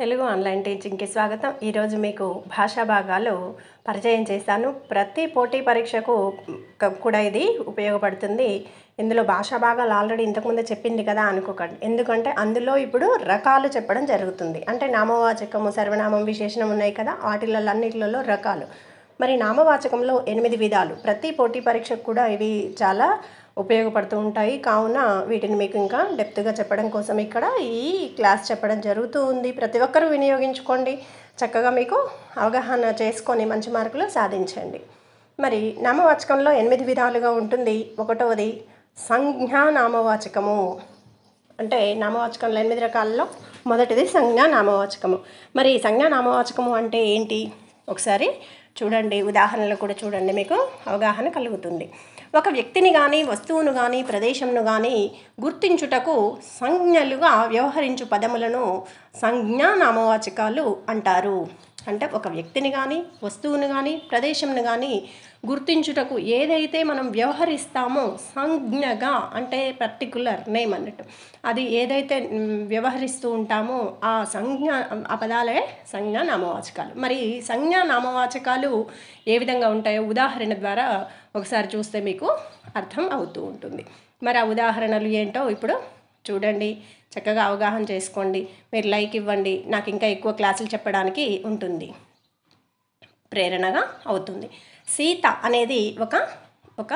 Telugu online టీచింగ్కి స్వాగతం ఈరోజు మీకు భాషా భాగాలు పరిచయం చేస్తాను ప్రతి పోటీ పరీక్షకు క- కూడా ఇది ఉపయోగపడుతుంది ఇందులో భాషా భాగాలు ఆల్రెడీ ఇంతకుముందే చెప్పింది కదా అనుకోకండి ఎందుకంటే అందులో ఇప్పుడు రకాలు చెప్పడం జరుగుతుంది అంటే నామవాచకము సర్వనామం విశేషణం ఉన్నాయి కదా వాటిలలో అన్నిటిలలో రకాలు మరి నామవాచకంలో ఎనిమిది విధాలు ప్రతి పోటీ పరీక్షకు కూడా ఇవి చాలా ఉపయోగపడుతూ ఉంటాయి కావున వీటిని మీకు ఇంకా డెప్త్గా చెప్పడం కోసం ఇక్కడ ఈ క్లాస్ చెప్పడం జరుగుతూ ఉంది ప్రతి ఒక్కరూ వినియోగించుకోండి చక్కగా మీకు అవగాహన చేసుకొని మంచి మార్కులు సాధించండి మరి నామవాచకంలో ఎనిమిది విధాలుగా ఉంటుంది ఒకటవది సంజ్ఞా నామవాచకము అంటే నామవాచకంలో ఎనిమిది రకాలలో మొదటిది సంజ్ఞా నామవాచకము మరి ఈ సంజ్ఞా నామవాచకము అంటే ఏంటి ఒకసారి చూడండి ఉదాహరణలు కూడా చూడండి మీకు అవగాహన కలుగుతుంది ఒక వ్యక్తిని కానీ వస్తువును కానీ ప్రదేశంను కానీ గుర్తించుటకు సంజ్ఞలుగా వ్యవహరించు పదములను సంజ్ఞా నామవాచకాలు అంటారు అంటే ఒక వ్యక్తిని కానీ వస్తువును కానీ ప్రదేశంను కానీ గుర్తించుటకు ఏదైతే మనం వ్యవహరిస్తామో సంజ్ఞగా అంటే పర్టికులర్ నేమ్ అన్నట్టు అది ఏదైతే మ్, వ్యవహరిస్తూ ఉంటామో ఆ సంజ్ఞ ఆ పదాలే సంజ్ఞా నామవాచకాలు మరి సంజ్ఞా నామవాచకాలు ఏ విధంగా ఉంటాయో ఉదాహరణ ద్వారా ఒకసారి చూస్తే మీకు అర్థం అవుతూ ఉంటుంది మరి ఆ ఉదాహరణలు ఏంటో ఇప్పుడు చూడండి చక్కగా అవగాహన చేసుకోండి మీరు లైక్ ఇవ్వండి నాకు ఇంకా ఎక్కువ క్లాసులు చెప్పడానికి ఉంటుంది ప్రేరణగా అవుతుంది సీత అనేది ఒక ఒక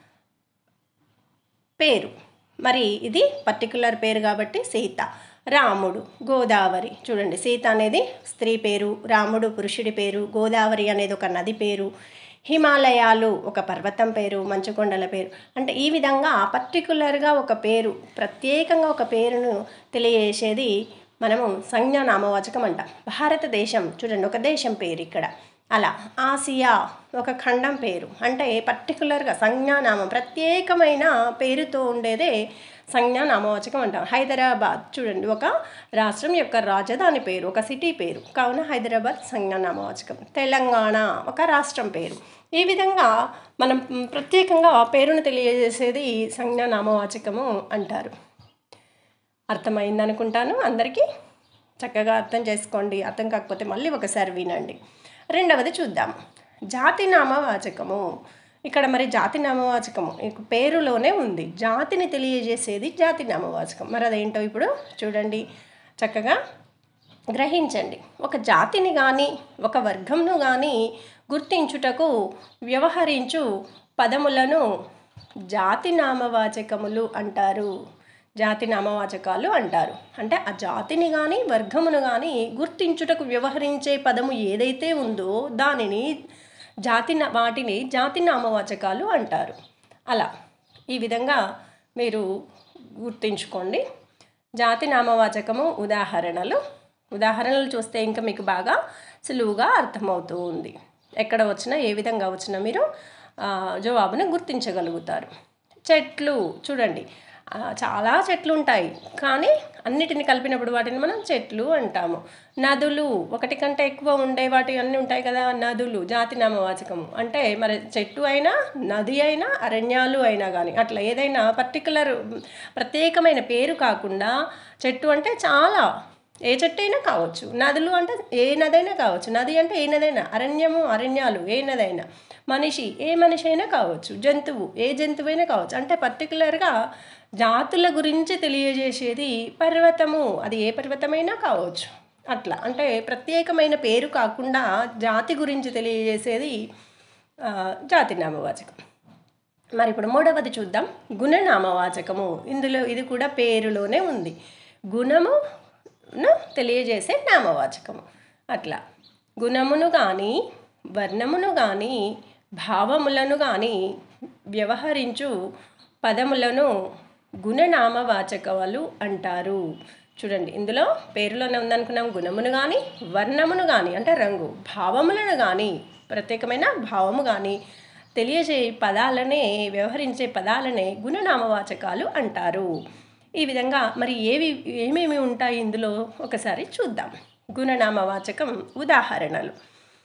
పేరు మరి ఇది పర్టికులర్ పేరు కాబట్టి సీత రాముడు గోదావరి చూడండి సీత అనేది స్త్రీ పేరు రాముడు పురుషుడి పేరు గోదావరి అనేది ఒక నది పేరు హిమాలయాలు ఒక పర్వతం పేరు మంచుకొండల పేరు అంటే ఈ విధంగా పర్టికులర్గా ఒక పేరు ప్రత్యేకంగా ఒక పేరును తెలియజేసేది మనము సంజ్ఞా నామవాచకం అంటాం భారతదేశం చూడండి ఒక దేశం పేరు ఇక్కడ అలా ఆసియా ఒక ఖండం పేరు అంటే పర్టికులర్గా సంజ్ఞానామం ప్రత్యేకమైన పేరుతో ఉండేదే సంజ్ఞా నామవాచకం అంటాం హైదరాబాద్ చూడండి ఒక రాష్ట్రం యొక్క రాజధాని పేరు ఒక సిటీ పేరు కావున హైదరాబాద్ సంజ్ఞా నామవాచకం తెలంగాణ ఒక రాష్ట్రం పేరు ఈ విధంగా మనం మ్, ప్రత్యేకంగా పేరును తెలియజేసేది సంజ్ఞా నామవాచకము అంటారు అర్థమైంది అనుకుంటాను అందరికీ చక్కగా అర్థం చేసుకోండి అర్థం కాకపోతే మళ్ళీ ఒకసారి వినండి రెండవది చూద్దాం జాతి నామవాచకము ఇక్కడ మరి జాతి నామవాచకము ఇక పేరులోనే ఉంది జాతిని తెలియజేసేది జాతి నామవాచకం మరి అదేంటో ఇప్పుడు చూడండి చక్కగా గ్రహించండి ఒక జాతిని కానీ ఒక వర్గంను కానీ గుర్తించుటకు వ్యవహరించు పదములను జాతి నామవాచకములు అంటారు జాతి నామవాచకాలు అంటారు అంటే ఆ జాతిని కానీ వర్గమును కానీ గుర్తించుటకు వ్యవహరించే పదము ఏదైతే ఉందో దానిని జాతి నా- వాటిని జాతి నామవాచకాలు అంటారు అలా ఈ విధంగా మీరు గుర్తించుకోండి జాతి నామవాచకము ఉదాహరణలు ఉదాహరణలు చూస్తే ఇంకా మీకు బాగా సులువుగా అర్థమవుతూ ఉంది ఎక్కడ వచ్చినా ఏ విధంగా వచ్చినా మీరు ఆ, జవాబును గుర్తించగలుగుతారు చెట్లు చూడండి ఆ, చాలా చెట్లు ఉంటాయి కానీ అన్నిటిని కలిపినప్పుడు వాటిని మనం చెట్లు అంటాము నదులు ఒకటి కంటే ఎక్కువ ఉండే వాటి అన్నీ ఉంటాయి కదా నదులు జాతి నామవాచకము అంటే మరి చెట్టు అయినా నది అయినా అరణ్యాలు అయినా కానీ అట్లా ఏదైనా పర్టికులర్ ప్రత్యేకమైన పేరు కాకుండా చెట్టు అంటే చాలా ఏ చెట్టు అయినా కావచ్చు నదులు అంటే ఏ నదైనా కావచ్చు నది అంటే ఏ నదైనా అరణ్యము అరణ్యాలు ఏ నదైనా మనిషి ఏ మనిషి అయినా కావచ్చు జంతువు ఏ జంతువైనా కావచ్చు అంటే పర్టికులర్గా జాతుల గురించి తెలియజేసేది పర్వతము అది ఏ పర్వతమైనా కావచ్చు అట్లా అంటే ప్రత్యేకమైన పేరు కాకుండా జాతి గురించి తెలియజేసేది ఆ, జాతి నామవాచకం మరి ఇప్పుడు మూడవది చూద్దాం గుణనామవాచకము ఇందులో ఇది కూడా పేరులోనే ఉంది గుణమును తెలియజేసే నామవాచకము అట్లా గుణమును కానీ వర్ణమును కానీ భావములను కానీ వ్యవహరించు పదములను గుణనామవాచకాలు అంటారు చూడండి ఇందులో పేరులోనే ఉందనుకున్నాం గుణమును కానీ వర్ణమును కానీ అంటే రంగు భావములను కానీ ప్రత్యేకమైన భావము కానీ తెలియజే పదాలనే వ్యవహరించే పదాలనే గుణనామవాచకాలు అంటారు ఈ విధంగా మరి ఏవి ఏమేమి ఉంటాయి ఇందులో ఒకసారి చూద్దాం గుణనామవాచకం ఉదాహరణలు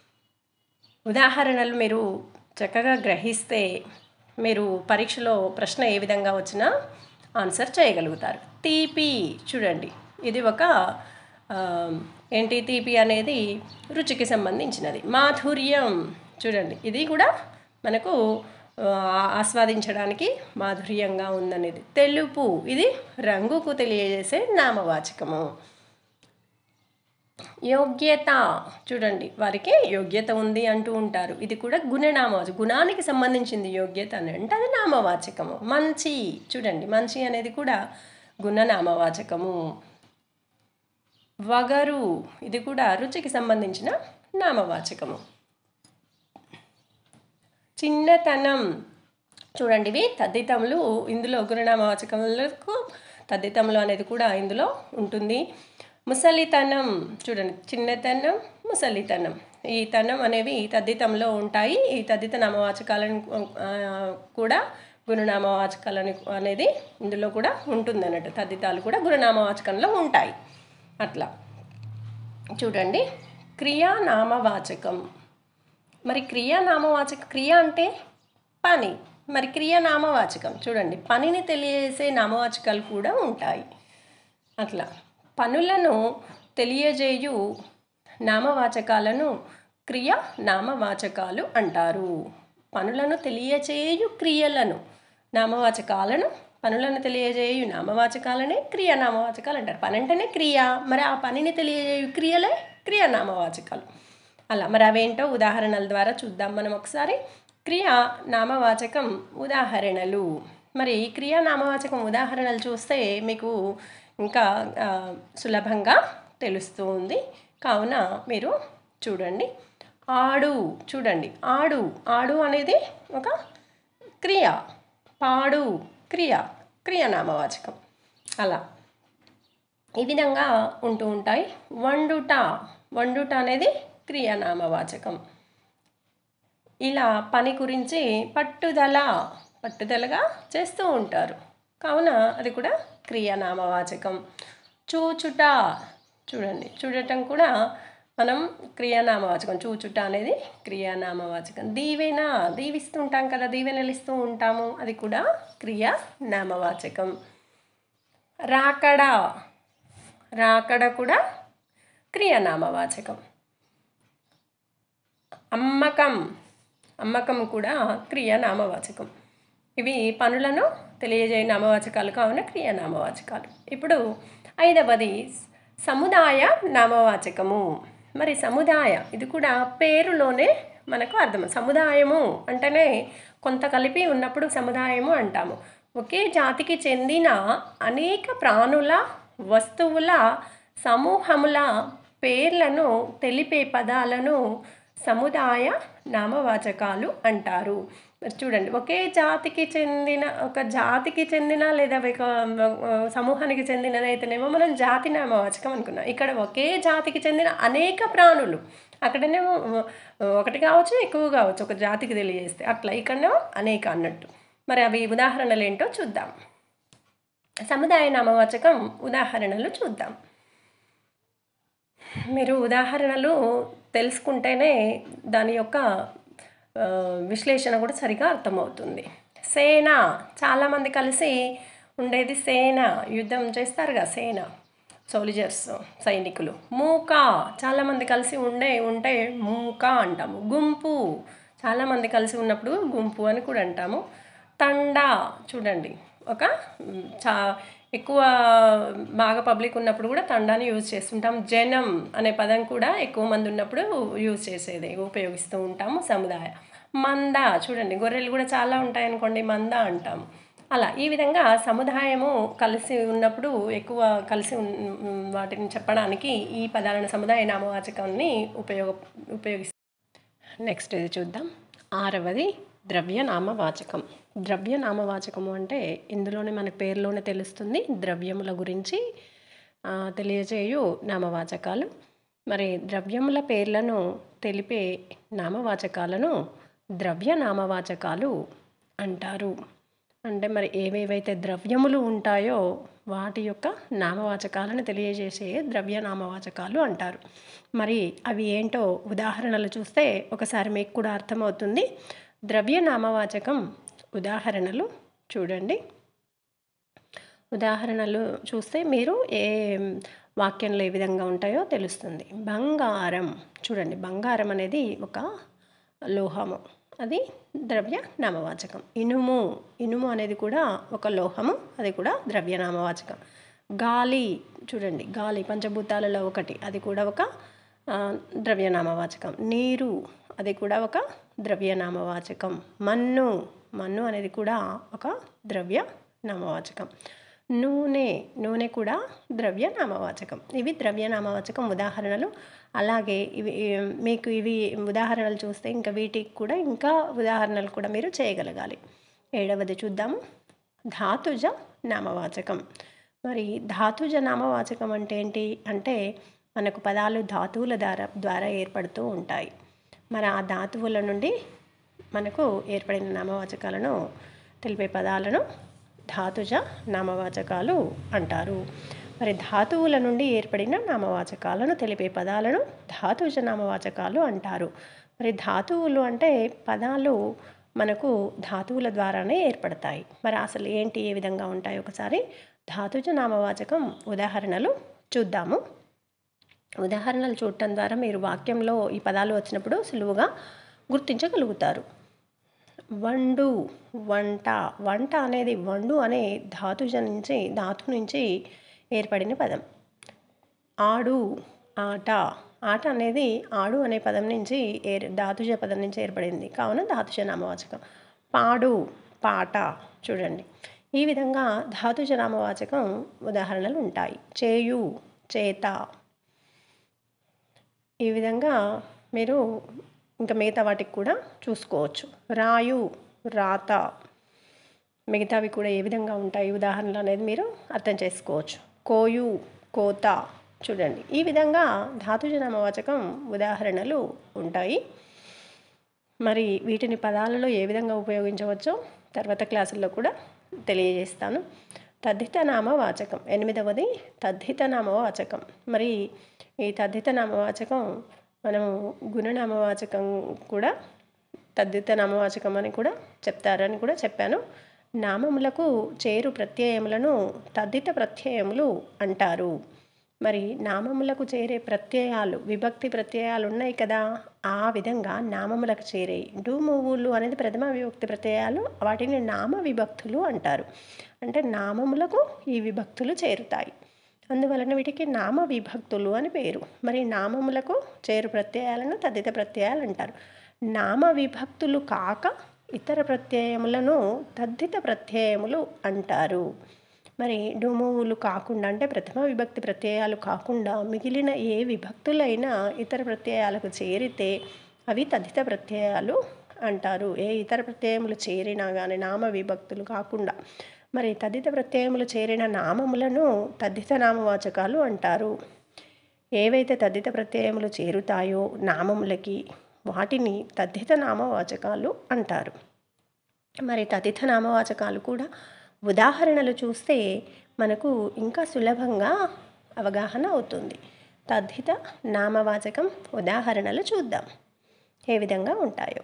ఉదాహరణలు మీరు చక్కగా గ్రహిస్తే మీరు పరీక్షలో ప్రశ్న ఏ విధంగా వచ్చినా ఆన్సర్ చేయగలుగుతారు తీపి చూడండి ఇది ఒక ఆ, ఏంటి తీపి అనేది రుచికి సంబంధించినది మాధుర్యం చూడండి ఇది కూడా మనకు ఆ, ఆస్వాదించడానికి మాధుర్యంగా ఉందనేది తెలుపు ఇది రంగుకు తెలియజేసే నామవాచకము యోగ్యత చూడండి వారికి యోగ్యత ఉంది అంటూ ఉంటారు ఇది కూడా గుణనామవాచకం గుణానికి సంబంధించింది యోగ్యత అని అంటే అది నామవాచకము మంచి చూడండి మంచి అనేది కూడా గుణనామవాచకము వగరు ఇది కూడా రుచికి సంబంధించిన నామవాచకము చిన్నతనం చూడండి ఇవి తద్దితములు ఇందులో గుణనామవాచకములకు తద్దితములు అనేది కూడా ఇందులో ఉంటుంది ముసలితనం చూడండి చిన్నతనం ముసలితనం ఈ తనం అనేవి తద్దితంలో ఉంటాయి ఈ తద్దిత నామవాచకాలను ఆ, కూడా గుణనామవాచకాలని అనేది ఇందులో కూడా ఉంటుంది అన్నట్టు తద్దితాలు కూడా గుణనామవాచకంలో ఉంటాయి అట్లా చూడండి క్రియానామవాచకం మరి క్రియ నామవాచక క్రియ అంటే పని మరి క్రియ నామవాచకం చూడండి పనిని తెలియజేసే నామవాచకాలు కూడా ఉంటాయి అట్లా పనులను తెలియజేయు నామవాచకాలను క్రియ నామవాచకాలు అంటారు పనులను తెలియజేయు క్రియలను నామవాచకాలను పనులను తెలియజేయు నామవాచకాలనే క్రియ నామవాచకాలు అంటారు పని అంటేనే క్రియ మరి ఆ పనిని తెలియజేయు క్రియలే క్రియ నామవాచకాలు అలా మరి అవేంటో ఉదాహరణల ద్వారా చూద్దాం మనం ఒకసారి క్రియా నామవాచకం ఉదాహరణలు మరి క్రియా నామవాచకం ఉదాహరణలు చూస్తే మీకు ఇంకా ఆ, సులభంగా తెలుస్తూ ఉంది కావున మీరు చూడండి ఆడు చూడండి ఆడు ఆడు అనేది ఒక క్రియ పాడు క్రియ క్రియ నామవాచకం అలా ఈ విధంగా ఉంటూ ఉంటాయి వండుట వండుట అనేది క్రియానామవాచకం ఇలా పని గురించి పట్టుదల పట్టుదలగా చేస్తూ ఉంటారు కావున అది కూడా క్రియానామవాచకం చూచుట చూడండి చూడటం కూడా మనం క్రియానామవాచకం చూచుట అనేది క్రియానామవాచకం దీవెన దీవిస్తుంటాం కదా దీవెనలు ఇస్తూ ఉంటాము అది కూడా క్రియా నామవాచకం రాకడ రాకడ కూడా క్రియానామవాచకం అమ్మకం అమ్మకం కూడా క్రియానామవాచకం ఇవి పనులను తెలియజేయ నామవాచకాలు కావున క్రియానామవాచకాలు ఇప్పుడు ఐదవది సముదాయ నామవాచకము మరి సముదాయ ఇది కూడా పేరులోనే మనకు అర్థం సముదాయము అంటేనే కొంత కలిపి ఉన్నప్పుడు సముదాయము అంటాము ఒకే జాతికి చెందిన అనేక ప్రాణుల వస్తువుల సమూహముల పేర్లను తెలిపే పదాలను సముదాయ నామవాచకాలు అంటారు మరి చూడండి ఒకే జాతికి చెందిన ఒక జాతికి చెందిన లేదా ఒక ఆ, సమూహానికి చెందినదైతేనేమో మనం జాతి నామవాచకం అనుకున్నాం ఇక్కడ ఒకే జాతికి చెందిన అనేక ప్రాణులు అక్కడనేమో ఆ, ఒకటి కావచ్చు ఎక్కువ కావచ్చు ఒక జాతికి తెలియజేస్తే అట్లా ఇక్కడనేమో అనేక అన్నట్టు మరి అవి ఉదాహరణలు ఏంటో చూద్దాం సముదాయ నామవాచకం ఉదాహరణలు చూద్దాం మీరు ఉదాహరణలు తెలుసుకుంటేనే దాని యొక్క ఆ, విశ్లేషణ కూడా సరిగా అర్థమవుతుంది సేన చాలామంది కలిసి ఉండేది సేన యుద్ధం చేస్తారుగా సేన సోల్జర్స్ సైనికులు మూక చాలామంది కలిసి ఉండే ఉంటే మూక అంటాము గుంపు చాలామంది కలిసి ఉన్నప్పుడు గుంపు అని కూడా అంటాము తండా చూడండి ఒక మ్, చా ఎక్కువ బాగా పబ్లిక్ ఉన్నప్పుడు కూడా తండాని యూజ్ చేస్తుంటాం జనం అనే పదం కూడా ఎక్కువ మంది ఉన్నప్పుడు యూజ్ చేసేది ఉపయోగిస్తూ ఉంటాము సముదాయ మంద చూడండి గొర్రెలు కూడా చాలా ఉంటాయి అనుకోండి మంద అంటాం అలా ఈ విధంగా సముదాయము కలిసి ఉన్నప్పుడు ఎక్కువ కలిసి ఉన్- వాటిని చెప్పడానికి ఈ పదాలను సముదాయ నామవాచకాన్ని ఉపయోగ ఉపయోగిస్తాం నెక్స్ట్ ఇది చూద్దాం ఆరవది ద్రవ్యనామవాచకం ద్రవ్యనామవాచకము అంటే ఇందులోనే మనకి పేరులోనే తెలుస్తుంది ద్రవ్యముల గురించి ఆ, తెలియజేయు నామవాచకాలు మరి ద్రవ్యముల పేర్లను తెలిపే నామవాచకాలను ద్రవ్య నామవాచకాలు అంటారు అంటే మరి ఏవేవైతే ద్రవ్యములు ఉంటాయో వాటి యొక్క నామవాచకాలను తెలియజేసే ద్రవ్య నామవాచకాలు అంటారు మరి అవి ఏంటో ఉదాహరణలు చూస్తే ఒకసారి మీకు కూడా అర్థమవుతుంది ద్రవ్య నామవాచకం ఉదాహరణలు చూడండి ఉదాహరణలు చూస్తే మీరు ఏ వాక్యంలో ఏ విధంగా ఉంటాయో తెలుస్తుంది బంగారం చూడండి బంగారం అనేది ఒక లోహము అది ద్రవ్య నామవాచకం ఇనుము ఇనుము అనేది కూడా ఒక లోహము అది కూడా ద్రవ్య నామవాచకం గాలి చూడండి గాలి పంచభూతాలలో ఒకటి అది కూడా ఒక ఆ, ద్రవ్యనామవాచకం నీరు అది కూడా ఒక ద్రవ్యనామవాచకం మన్ను మన్ను అనేది కూడా ఒక ద్రవ్య నామవాచకం నూనె నూనె కూడా ద్రవ్య నామవాచకం ఇవి ద్రవ్య నామవాచకం ఉదాహరణలు అలాగే ఇవి ఈ- మీకు ఇవి ఉదాహరణలు చూస్తే ఇంకా వీటికి కూడా ఇంకా ఉదాహరణలు కూడా మీరు చేయగలగాలి ఏడవది చూద్దాము ధాతుజ నామవాచకం మరి ధాతుజ నామవాచకం అంటే ఏంటి అంటే మనకు పదాలు ధాతువుల ద్వారా ద్వారా ఏర్పడుతూ ఉంటాయి మరి ఆ ధాతువుల నుండి మనకు ఏర్పడిన నామవాచకాలను తెలిపే పదాలను ధాతుజ నామవాచకాలు అంటారు మరి ధాతువుల నుండి ఏర్పడిన నామవాచకాలను తెలిపే పదాలను ధాతుజ నామవాచకాలు అంటారు మరి ధాతువులు అంటే పదాలు మనకు ధాతువుల ద్వారానే ఏర్పడతాయి మరి అసలు ఏంటి ఏ విధంగా ఉంటాయి ఒకసారి ధాతుజ నామవాచకం ఉదాహరణలు చూద్దాము ఉదాహరణలు చూడటం ద్వారా మీరు వాక్యంలో ఈ పదాలు వచ్చినప్పుడు సులువుగా గుర్తించగలుగుతారు వండు వంట వంట అనేది వండు అనే ధాతుజ నుంచి ధాతు నుంచి ఏర్పడిన పదం ఆడు ఆట ఆట అనేది ఆడు అనే పదం నుంచి ఏర్ ధాతుజ పదం నుంచి ఏర్పడింది కావున ధాతుజ నామవాచకం పాడు పాట చూడండి ఈ విధంగా ధాతుజ నామవాచకం ఉదాహరణలు ఉంటాయి చేయు చేత ఈ విధంగా మీరు ఇంకా మిగతా వాటికి కూడా చూసుకోవచ్చు రాయు రాత మిగతావి కూడా ఏ విధంగా ఉంటాయి ఉదాహరణలు అనేది మీరు అర్థం చేసుకోవచ్చు కోయు కోత చూడండి ఈ విధంగా ధాతుజ నామవాచకం ఉదాహరణలు ఉంటాయి మరి వీటిని పదాలలో ఏ విధంగా ఉపయోగించవచ్చో తర్వాత క్లాసుల్లో కూడా తెలియజేస్తాను తద్ధిత నామవాచకం ఎనిమిదవది తద్ధిత నామవాచకం మరి ఈ తద్ధిత నామవాచకం మనము గుణనామవాచకం కూడా తద్ధిత నామవాచకం అని కూడా చెప్తారని కూడా చెప్పాను నామములకు చేరు ప్రత్యయములను తద్ధిత ప్రత్యయములు అంటారు మరి నామములకు చేరే ప్రత్యయాలు విభక్తి ప్రత్యయాలు ఉన్నాయి కదా ఆ విధంగా నామములకు చేరే డూమువులు అనేది ప్రథమ విభక్తి ప్రత్యయాలు వాటిని నామ విభక్తులు అంటారు అంటే నామములకు ఈ విభక్తులు చేరుతాయి అందువలన వీటికి నామ విభక్తులు అని పేరు మరి నామములకు చేరు ప్రత్యయాలను తదిత ప్రత్యయాలు అంటారు నామ విభక్తులు కాక ఇతర ప్రత్యయములను తద్ధిత ప్రత్యయములు అంటారు మరి డొమువులు కాకుండా అంటే ప్రథమ విభక్తి ప్రత్యయాలు కాకుండా మిగిలిన ఏ విభక్తులైనా ఇతర ప్రత్యయాలకు చేరితే అవి తద్ధిత ప్రత్యయాలు అంటారు ఏ ఇతర ప్రత్యయములు చేరినా కానీ నామ విభక్తులు కాకుండా మరి తద్ధిత ప్రత్యయములు చేరిన నామములను తద్ధిత నామవాచకాలు అంటారు ఏవైతే తద్ధిత ప్రత్యయములు చేరుతాయో నామములకి వాటిని తద్ధిత నామవాచకాలు అంటారు మరి తదిత నామవాచకాలు కూడా ఉదాహరణలు చూస్తే మనకు ఇంకా సులభంగా అవగాహన అవుతుంది తద్ధిత నామవాచకం ఉదాహరణలు చూద్దాం ఏ విధంగా ఉంటాయో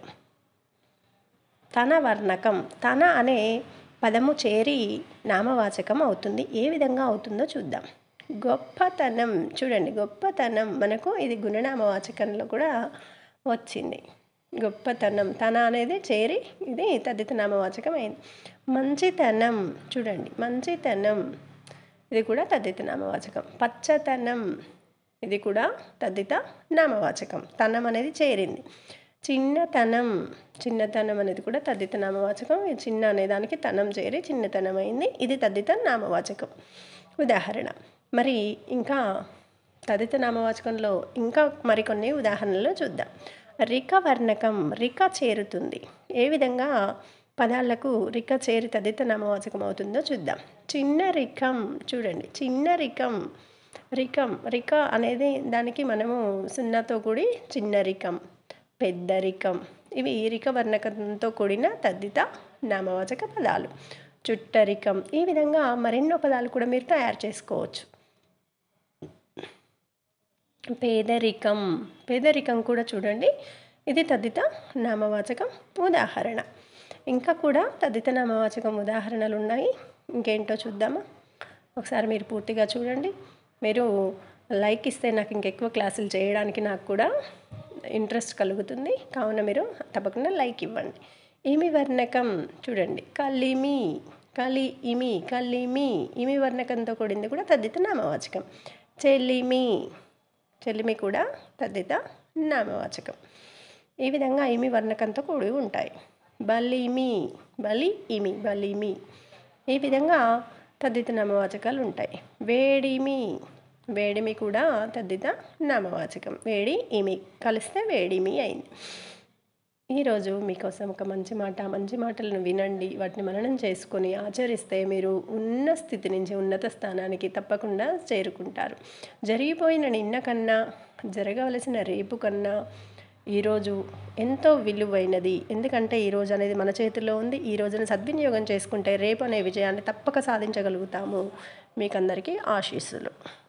తన వర్ణకం తన అనే పదము చేరి నామవాచకం అవుతుంది ఏ విధంగా అవుతుందో చూద్దాం గొప్పతనం చూడండి గొప్పతనం మనకు ఇది గుణనామవాచకంలో కూడా వచ్చింది గొప్పతనం తన అనేది చేరి ఇది తద్దిత నామవాచకం అయింది మంచితనం చూడండి మంచితనం ఇది కూడా తద్దిత నామవాచకం పచ్చతనం ఇది కూడా తద్దిత నామవాచకం తనం అనేది చేరింది చిన్నతనం చిన్నతనం అనేది కూడా తద్దిత నామవాచకం ఈ చిన్న అనే దానికి తనం చేరి చిన్నతనం అయింది ఇది తద్దిత నామవాచకం ఉదాహరణ మరి ఇంకా తదిత నామవాచకంలో ఇంకా మరికొన్ని ఉదాహరణలు చూద్దాం రిక వర్ణకం రిక చేరుతుంది ఏ విధంగా పదాలకు రిక చేరి తదిత నామవాచకం అవుతుందో చూద్దాం చిన్న రికం చూడండి చిన్న రికం రికం రిక అనేది దానికి మనము సున్నాతో కూడి చిన్న రికం పెద్ద రికం ఇవి రిక వర్ణకంతో కూడిన తద్దిత నామవాచక పదాలు చుట్టరికం ఈ విధంగా మరెన్నో పదాలు కూడా మీరు తయారు చేసుకోవచ్చు పేదరికం పేదరికం కూడా చూడండి ఇది తద్దిత నామవాచకం ఉదాహరణ ఇంకా కూడా తద్దిత నామవాచకం ఉదాహరణలు ఉన్నాయి ఇంకేంటో చూద్దామా ఒకసారి మీరు పూర్తిగా చూడండి మీరు లైక్ ఇస్తే నాకు ఇంకెక్కువ క్లాసులు చేయడానికి నాకు కూడా ఇంట్రెస్ట్ కలుగుతుంది కావున మీరు తప్పకుండా లైక్ ఇవ్వండి ఇమి వర్ణకం చూడండి కలిమి కలి ఇమి కలిమి ఇమి వర్ణకంతో కూడింది కూడా తద్దిత నామవాచకం చెల్లిమి చెల్లిమి కూడా తద్దిత నామవాచకం ఈ విధంగా ఇమి వర్ణకంతో కూడి ఉంటాయి బలిమి బలి ఇమి బలిమి ఈ విధంగా తద్దిత నామవాచకాలు ఉంటాయి వేడిమి వేడిమి కూడా తద్దిత నామవాచకం వేడి ఇమి కలిస్తే వేడిమి అయింది ఈరోజు మీకోసం ఒక మంచి మాట మంచి మాటలను వినండి వాటిని మననం చేసుకొని ఆచరిస్తే మీరు ఉన్న స్థితి నుంచి ఉన్నత స్థానానికి తప్పకుండా చేరుకుంటారు జరిగిపోయిన నిన్న కన్నా జరగవలసిన రేపు కన్నా ఈరోజు ఎంతో విలువైనది ఎందుకంటే ఈరోజు అనేది మన చేతిలో ఉంది ఈ రోజున సద్వినియోగం చేసుకుంటే రేపు అనే విజయాన్ని తప్పక సాధించగలుగుతాము మీకందరికీ ఆశీస్సులు